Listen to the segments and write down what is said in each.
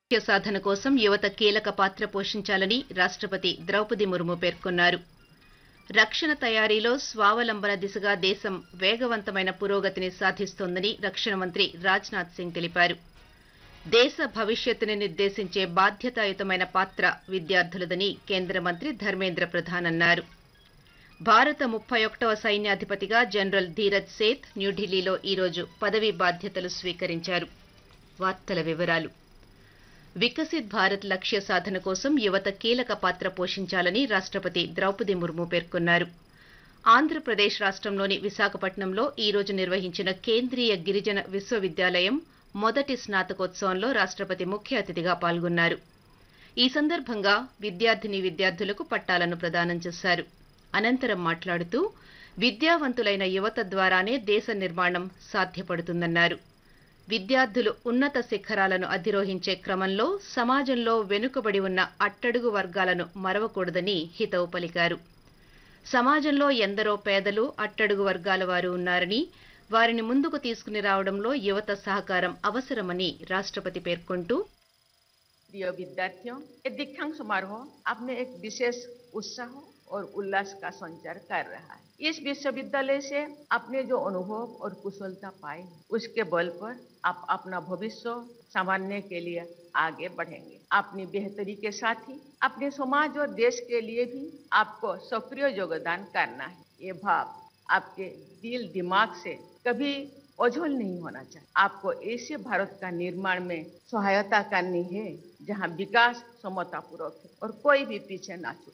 లక్ష్య సాధన కోసం యువత కీలక పాత్ర పోషించాలని రాష్టపతి ద్రౌపది ముర్ము పేర్కొన్నారు రక్షణ తయారీలో స్వావలంబన దిశగా దేశం వేగవంతమైన పురోగతిని సాధిస్తోందని రక్షణ మంత్రి రాజ్నాథ్ సింగ్ తెలిపారు దేశ భవిష్యత్తుని నిర్దేశించే బాధ్యతాయుతమైన పాత్ర విద్యార్థులదని కేంద్ర మంత్రి ధర్మేంద్ర ప్రధాన్ అన్నారు భారత ముప్పై ఒకటవ సైన్యాధిపతిగా జనరల్ ధీరజ్ సేత్ న్యూఢిల్లీలో ఈరోజు పదవీ బాధ్యతలు స్వీకరించారు వార్తల వివరాలు వికసిత్ భారత్ లక్ష్య సాధన కోసం యువత కీలక పాత్ర పోషించాలని రాష్టపతి ద్రౌపది ముర్ము పేర్కొన్నారు ఆంధ్రప్రదేశ్ రాష్టంలోని విశాఖపట్నంలో ఈ రోజు నిర్వహించిన కేంద్రీయ గిరిజన విశ్వవిద్యాలయం మొదటి స్నాతకోత్సవంలో రాష్టపతి ముఖ్య అతిథిగా పాల్గొన్నారు ఈ సందర్భంగా విద్యార్థిని విద్యార్థులకు పట్టాలను ప్రదానం చేశారు అనంతరం మాట్లాడుతూ విద్యావంతులైన యువత ద్వారానే దేశ నిర్మాణం సాధ్యపడుతుందన్నారు విద్యార్థులు ఉన్నత శిఖరాలను అధిరోహించే క్రమంలో సమాజంలో వెనుకబడి ఉన్న అట్టడుగు వర్గాలను మరవకూడదని హితవు పలికారు సమాజంలో ఎందరో పేదలు అట్టడుగు వర్గాల వారు ఉన్నారని వారిని ముందుకు తీసుకుని రావడంలో యువత సహకారం అవసరమని రాష్టపతి పేర్కొంటూ प्रिय विद्यार्थियों ये दीक्षांत समारोह अपने एक विशेष उत्साह और उल्लास का संचार कर रहा है इस विश्वविद्यालय से अपने जो अनुभव और कुशलता पाए उसके बल पर आप अपना भविष्य संभालने के लिए आगे बढ़ेंगे अपनी बेहतरी के साथ ही अपने समाज और देश के लिए भी आपको सक्रिय योगदान करना है ये भाव आपके दिल दिमाग से कभी ओझल नहीं होना चाहिए आपको ऐसे भारत का निर्माण में सहायता करनी है जहां विकास समतापूर्वक है और कोई भी पीछे ना छूटे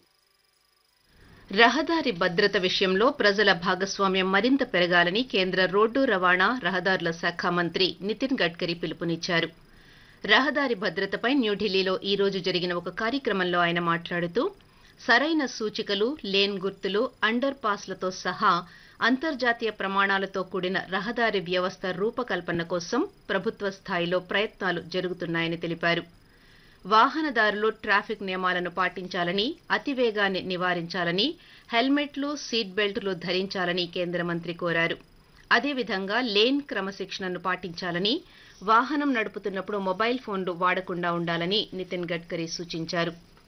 రహదారి భద్రత విషయంలో ప్రజల భాగస్వామ్యం మరింత పెరగాలని కేంద్ర రోడ్డు రవాణా రహదారుల శాఖ మంత్రి నితిన్ గడ్కరీ పిలుపునిచ్చారు రహదారి భద్రతపై న్యూఢిల్లీలో ఈ రోజు జరిగిన ఒక కార్యక్రమంలో ఆయన మాట్లాడుతూ సరైన సూచికలు లేన్ గుర్తులు అండర్ పాస్లతో సహా అంతర్జాతీయ ప్రమాణాలతో కూడిన రహదారి వ్యవస్థ రూపకల్పన కోసం ప్రభుత్వ స్థాయిలో ప్రయత్నాలు జరుగుతున్నాయని తెలిపారు వాహనదారులు ట్రాఫిక్ నియమాలను పాటించాలని అతివేగాన్ని నివారించాలని హెల్మెట్లు సీట్ బెల్టులు ధరించాలని కేంద్ర మంత్రి కోరారు అదేవిధంగా లేన్ క్రమశిక్షణను పాటించాలని వాహనం నడుపుతున్నప్పుడు మొబైల్ ఫోన్లు వాడకుండా ఉండాలని నితిన్ గడ్కరీ సూచించారు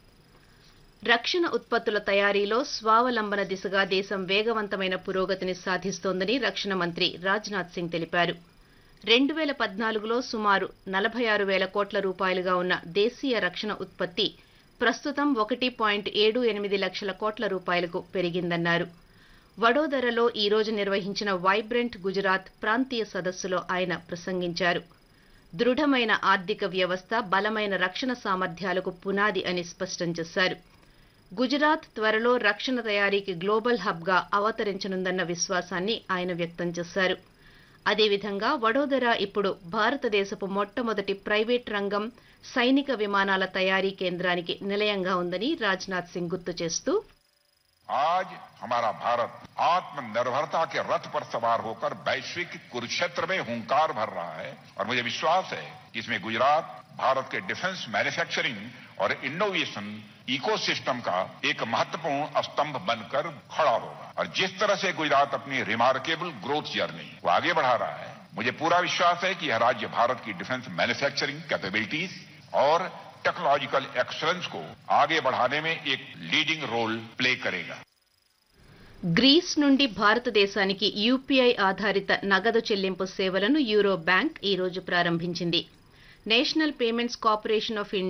రక్షణ ఉత్పత్తుల తయారీలో స్వావలంబన దిశగా దేశం వేగవంతమైన పురోగతిని సాధిస్తోందని రక్షణ మంత్రి రాజ్నాథ్ సింగ్ తెలిపారు రెండు వేల పద్నాలుగులో సుమారు నలభై ఆరు వేల కోట్ల రూపాయలుగా ఉన్న దేశీయ రక్షణ ఉత్పత్తి ప్రస్తుతం ఒకటి పాయింట్ ఏడు ఎనిమిది లక్షల కోట్ల రూపాయలకు పెరిగిందన్నారు వడోదరలో ఈ రోజు నిర్వహించిన వైబ్రెంట్ గుజరాత్ ప్రాంతీయ సదస్సులో ఆయన ప్రసంగించారు దృఢమైన ఆర్థిక వ్యవస్థ బలమైన రక్షణ సామర్థ్యాలకు పునాది అని స్పష్టం చేశారు గుజరాత్ త్వరలో రక్షణ తయారీకి గ్లోబల్ హబ్గా అవతరించనుందన్న విశ్వాసాన్ని ఆయన వ్యక్తం చేశారు అదేవిధంగా వడోదర ఇప్పుడు భారతదేశపు మొట్టమొదటి ప్రైవేట్ రంగం సైనిక విమానాల తయారీ కేంద్రానికి నిలయంగా ఉందని రాజ్నాథ్ సింగ్ గుర్తు చేస్తూ आज हमारा भारत आत्मनिर्भरता के रथ पर सवार होकर वैश्विक कुरुक्षेत्र में हुंकार भर रहा है और मुझे विश्वास है कि इसमें गुजरात भारत के डिफेंस मैन्युफैक्चरिंग और इनोवेशन इकोसिस्टम का एक महत्वपूर्ण स्तंभ बनकर खड़ा होगा और जिस तरह से गुजरात अपनी रिमार्केबल ग्रोथ जर्नी को आगे बढ़ा रहा है मुझे पूरा विश्वास है कि यह राज्य भारत की डिफेंस मैन्युफैक्चरिंग कैपेबिलिटीज और टेक्नोलॉजिकल एक्सलेंस को आगे बढ़ाने में एक लीडिंग रोल प्ले करेगा గ్రీస్ నుండి భారతదేశానికి యూపీఐ ఆధారిత నగదు చెల్లింపు సేవలను యూరో బ్యాంక్ ఈ రోజు ప్రారంభించింది National Payments Corporation of India